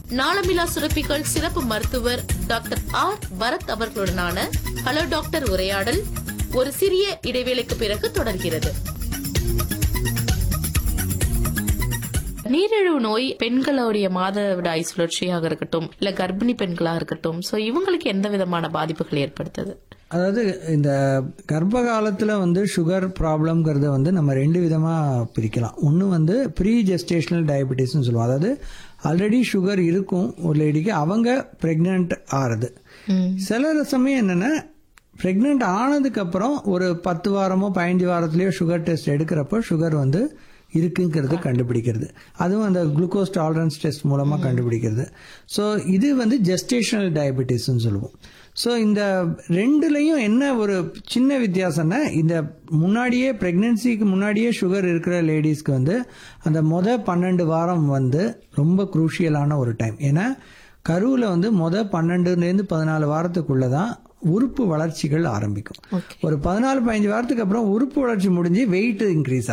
நாளமில்லா சுரப்பிகள் சிறப்பு மருத்துவர் டாக்டர் ஆர் பரத் அவர்களுடனான ஹலோ டாக்டர் உரையாடல் ஒரு சிறிய இடைவேளைக்கு பிறகு தொடர்கிறது நீரிழிவு நோய் பெண்களுடைய மாதவிடாய் சுழற்சியாக இருக்கட்டும் இல்ல கர்ப்பிணி பெண்களா இருக்கட்டும் சோ இவங்களுக்கு எந்த விதமான பாதிப்புகள் ஏற்படுத்துது அதாவது இந்த கர்ப்ப காலத்தில் வந்து சுகர் ப்ராப்ளம்ங்கிறத வந்து நம்ம ரெண்டு விதமாக பிரிக்கலாம் ஒன்று வந்து ப்ரீ ஜெஸ்டேஷனல் டயபெட்டிஸ்னு சொல்லுவோம் அதாவது ஆல்ரெடி சுகர் இருக்கும் ஒரு லேடிக்கு அவங்க ப்ரெக்னென்ட் ஆறுது சில சமயம் என்னென்னா ப்ரெக்னென்ட் ஆனதுக்கப்புறம் ஒரு பத்து வாரமோ பதினஞ்சு வாரத்துலேயோ சுகர் டெஸ்ட் எடுக்கிறப்போ சுகர் வந்து இருக்குங்கிறது கண்டுபிடிக்கிறது அதுவும் அந்த குளுக்கோஸ் டாலரன்ஸ் டெஸ்ட் மூலமாக கண்டுபிடிக்கிறது ஸோ இது வந்து ஜெஸ்டேஷனல் டயபெட்டிஸ்ன்னு சொல்லுவோம் ஸோ இந்த ரெண்டுலையும் என்ன ஒரு சின்ன வித்தியாசம்னா இந்த முன்னாடியே ப்ரெக்னென்சிக்கு முன்னாடியே சுகர் இருக்கிற லேடிஸ்க்கு வந்து அந்த மொத பன்னெண்டு வாரம் வந்து ரொம்ப குரூஷியலான ஒரு டைம் ஏன்னா கருவில் வந்து மொத பன்னெண்டுலேருந்து பதினாலு வாரத்துக்குள்ள தான் உறுப்பு வளர்ச்சிகள் ஆரம்பிக்கும் ஒரு பதினாலு பதினஞ்சு வாரத்துக்கு அப்புறம் உறுப்பு வளர்ச்சி முடிஞ்சு வெயிட் இன்க்ரீஸ்